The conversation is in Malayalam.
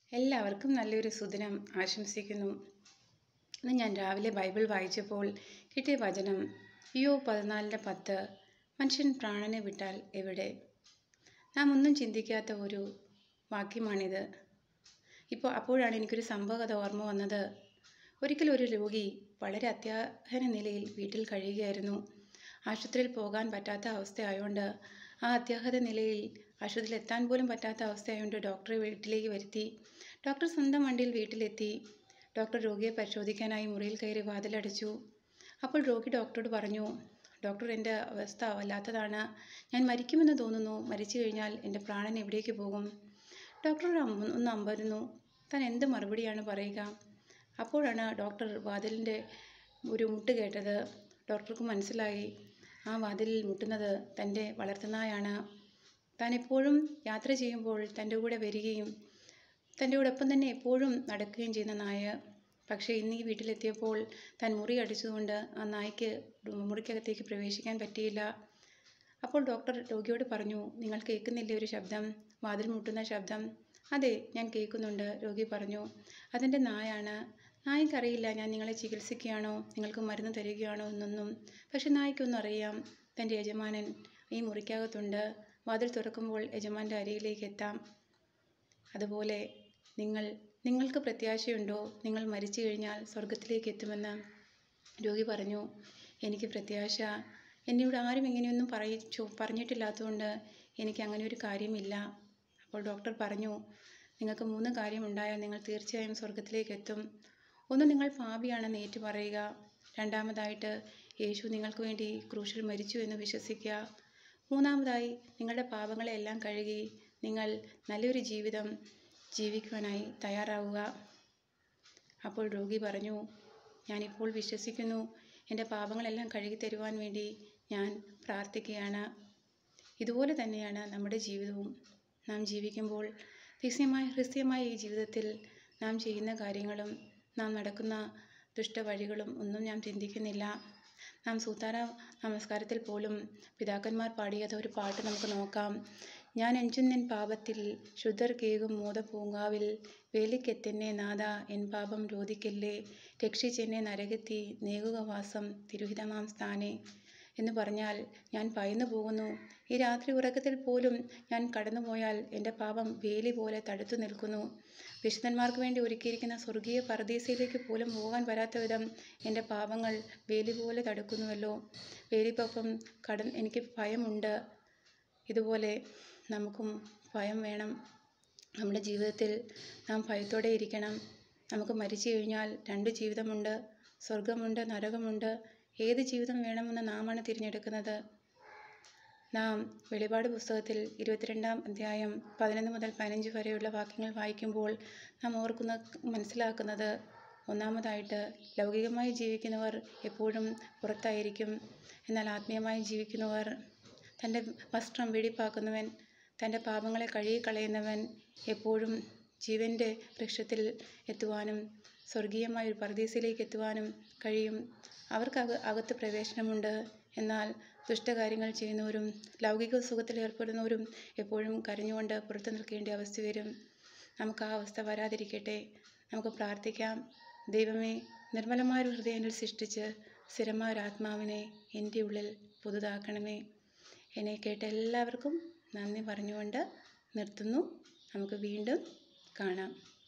എല്ലാവർക്കും നല്ലൊരു സുദിനം ആശംസിക്കുന്നു ഇന്ന് ഞാൻ രാവിലെ ബൈബിൾ വായിച്ചപ്പോൾ കിട്ടിയ വചനം യോ പതിനാലിൻ്റെ പത്ത് മനുഷ്യൻ പ്രാണനെ വിട്ടാൽ എവിടെ നാം ഒന്നും ചിന്തിക്കാത്ത ഒരു വാക്യമാണിത് ഇപ്പോൾ അപ്പോഴാണ് എനിക്കൊരു സംഭവകഥ ഓർമ്മ വന്നത് ഒരിക്കൽ ഒരു രോഗി വളരെ അത്യാഹന നിലയിൽ വീട്ടിൽ കഴിയുകയായിരുന്നു ആശുപത്രിയിൽ പോകാൻ പറ്റാത്ത അവസ്ഥയായതുകൊണ്ട് ആ അത്യാഹത നിലയിൽ ആശുപത്രിയിൽ എത്താൻ പോലും പറ്റാത്ത അവസ്ഥയായതുകൊണ്ട് ഡോക്ടറെ വീട്ടിലേക്ക് വരുത്തി ഡോക്ടർ സ്വന്തം വണ്ടിയിൽ വീട്ടിലെത്തി ഡോക്ടർ രോഗിയെ പരിശോധിക്കാനായി മുറിയിൽ കയറി വാതിലടച്ചു അപ്പോൾ രോഗി ഡോക്ടറോട് പറഞ്ഞു ഡോക്ടർ എൻ്റെ അവസ്ഥ വല്ലാത്തതാണ് ഞാൻ മരിക്കുമെന്ന് തോന്നുന്നു മരിച്ചു കഴിഞ്ഞാൽ എൻ്റെ പ്രാണൻ എവിടേക്ക് പോകും ഡോക്ടർ ഒന്ന് അമ്പരുന്നു താൻ എന്ത് മറുപടിയാണ് പറയുക അപ്പോഴാണ് ഡോക്ടർ വാതിലിൻ്റെ ഒരു മുട്ട് കേട്ടത് ഡോക്ടർക്ക് മനസ്സിലായി ആ വാതിലിൽ മുട്ടുന്നത് തൻ്റെ വളർത്തുനായാണ് താൻ എപ്പോഴും യാത്ര ചെയ്യുമ്പോൾ തൻ്റെ കൂടെ വരികയും തൻ്റെ കൂടൊപ്പം തന്നെ എപ്പോഴും നടക്കുകയും ചെയ്യുന്ന നായ പക്ഷേ ഇന്ന് ഈ വീട്ടിലെത്തിയപ്പോൾ താൻ മുറി അടിച്ചതുകൊണ്ട് ആ നായ്ക്ക് മുറിക്കകത്തേക്ക് പ്രവേശിക്കാൻ പറ്റിയില്ല അപ്പോൾ ഡോക്ടർ രോഗിയോട് പറഞ്ഞു നിങ്ങൾ കേൾക്കുന്നില്ലേ ഒരു ശബ്ദം വാതിൽ മുട്ടുന്ന ശബ്ദം അതെ ഞാൻ കേൾക്കുന്നുണ്ട് രോഗി പറഞ്ഞു അതെൻ്റെ നായാണ് നായ്ക്കറിയില്ല ഞാൻ നിങ്ങളെ ചികിത്സിക്കുകയാണോ നിങ്ങൾക്ക് മരുന്ന് തരികയാണോ എന്നൊന്നും പക്ഷെ നായ്ക്കൊന്നും അറിയാം തൻ്റെ യജമാനൻ ഈ മുറിക്കകത്തുണ്ട് വാതിൽ തുറക്കുമ്പോൾ യജമാൻ്റെ അരിയിലേക്ക് എത്താം അതുപോലെ നിങ്ങൾ നിങ്ങൾക്ക് പ്രത്യാശയുണ്ടോ നിങ്ങൾ മരിച്ചു കഴിഞ്ഞാൽ സ്വർഗത്തിലേക്ക് എത്തുമെന്ന് രോഗി പറഞ്ഞു എനിക്ക് പ്രത്യാശ എന്നോട് ആരും ഇങ്ങനെയൊന്നും പറയിച്ചു പറഞ്ഞിട്ടില്ലാത്തതുകൊണ്ട് എനിക്ക് അങ്ങനെ ഒരു കാര്യമില്ല അപ്പോൾ ഡോക്ടർ പറഞ്ഞു നിങ്ങൾക്ക് മൂന്ന് കാര്യമുണ്ടായാൽ നിങ്ങൾ തീർച്ചയായും സ്വർഗത്തിലേക്ക് എത്തും ഒന്ന് നിങ്ങൾ പാപിയാണെന്ന് ഏറ്റു പറയുക രണ്ടാമതായിട്ട് യേശു നിങ്ങൾക്ക് വേണ്ടി ക്രൂശിൽ മരിച്ചു എന്ന് വിശ്വസിക്കുക മൂന്നാമതായി നിങ്ങളുടെ പാപങ്ങളെ എല്ലാം കഴുകി നിങ്ങൾ നല്ലൊരു ജീവിതം ജീവിക്കുവാനായി തയ്യാറാവുക അപ്പോൾ രോഗി പറഞ്ഞു ഞാനിപ്പോൾ വിശ്വസിക്കുന്നു എൻ്റെ പാപങ്ങളെല്ലാം കഴുകി തരുവാൻ വേണ്ടി ഞാൻ പ്രാർത്ഥിക്കുകയാണ് ഇതുപോലെ തന്നെയാണ് നമ്മുടെ ജീവിതവും നാം ജീവിക്കുമ്പോൾ ഹൃസ്യമായ ഹൃസ്യമായ ഈ ജീവിതത്തിൽ നാം ചെയ്യുന്ന കാര്യങ്ങളും നാം നടക്കുന്ന ദുഷ്ടവഴികളും ഒന്നും ഞാൻ ചിന്തിക്കുന്നില്ല നാം സൂത്താര നമസ്കാരത്തിൽ പോലും പിതാക്കന്മാർ പാടിയത് ഒരു പാട്ട് നമുക്ക് നോക്കാം ഞാൻ എഞ്ചുന്നെൻ പാപത്തിൽ ശുദ്ധർ കേകും മൂതപൂങ്കാവിൽ വേലിക്കെത്തെന്നെ നാഥ എൻ പാപം രോധിക്കല്ലേ രക്ഷിച്ചെന്നെ നരകത്തി നേകുക വാസം തിരുഹിതമാം സ്ഥാനെ എന്ന് പറഞ്ഞാൽ ഞാൻ ഭയന്നു പോകുന്നു ഈ രാത്രി ഉറക്കത്തിൽ പോലും ഞാൻ കടന്നുപോയാൽ എൻ്റെ പാപം വേലി പോലെ തടുത്തു നിൽക്കുന്നു വിശുദ്ധന്മാർക്ക് വേണ്ടി ഒരുക്കിയിരിക്കുന്ന സ്വർഗീയ പരദീസയിലേക്ക് പോലും പോകാൻ വരാത്ത വിധം എൻ്റെ പാപങ്ങൾ വേലി പോലെ തടുക്കുന്നുവല്ലോ വേലിക്കൊപ്പം കടൻ എനിക്ക് ഭയമുണ്ട് ഇതുപോലെ നമുക്കും ഭയം വേണം നമ്മുടെ ജീവിതത്തിൽ നാം ഭയത്തോടെ ഇരിക്കണം നമുക്ക് മരിച്ചു കഴിഞ്ഞാൽ രണ്ട് ജീവിതമുണ്ട് സ്വർഗമുണ്ട് നരകമുണ്ട് ഏത് ജീവിതം വേണമെന്ന് നാമാണ് തിരഞ്ഞെടുക്കുന്നത് നാം വെളിപാട് പുസ്തകത്തിൽ ഇരുപത്തിരണ്ടാം അധ്യായം പതിനൊന്ന് മുതൽ പതിനഞ്ച് വരെയുള്ള വാക്യങ്ങൾ വായിക്കുമ്പോൾ നാം ഓർക്കുന്ന മനസ്സിലാക്കുന്നത് ഒന്നാമതായിട്ട് ലൗകികമായി ജീവിക്കുന്നവർ എപ്പോഴും പുറത്തായിരിക്കും എന്നാൽ ആത്മീയമായി ജീവിക്കുന്നവർ തൻ്റെ വസ്ത്രം വെടിപ്പാക്കുന്നവൻ തൻ്റെ പാപങ്ങളെ കഴുകിക്കളയുന്നവൻ എപ്പോഴും ജീവൻ്റെ വൃക്ഷത്തിൽ എത്തുവാനും സ്വർഗീയമായ ഒരു പർദീസിലേക്ക് എത്തുവാനും കഴിയും അവർക്ക് അക അകത്ത് പ്രവേശനമുണ്ട് എന്നാൽ ദുഷ്ടകാര്യങ്ങൾ ചെയ്യുന്നവരും ലൗകിക സുഖത്തിൽ ഏർപ്പെടുന്നവരും എപ്പോഴും കരഞ്ഞുകൊണ്ട് പുറത്തു നിൽക്കേണ്ട അവസ്ഥ വരും നമുക്ക് ആ അവസ്ഥ വരാതിരിക്കട്ടെ നമുക്ക് പ്രാർത്ഥിക്കാം ദൈവമേ നിർമ്മലമായ ഒരു ഹൃദയങ്ങൾ സൃഷ്ടിച്ച് സ്ഥിരമായ ഒരു ആത്മാവിനെ എൻ്റെ ഉള്ളിൽ പുതുതാക്കണമേ എന്നെ കേട്ട എല്ലാവർക്കും നന്ദി പറഞ്ഞുകൊണ്ട് നിർത്തുന്നു നമുക്ക് വീണ്ടും കാണാം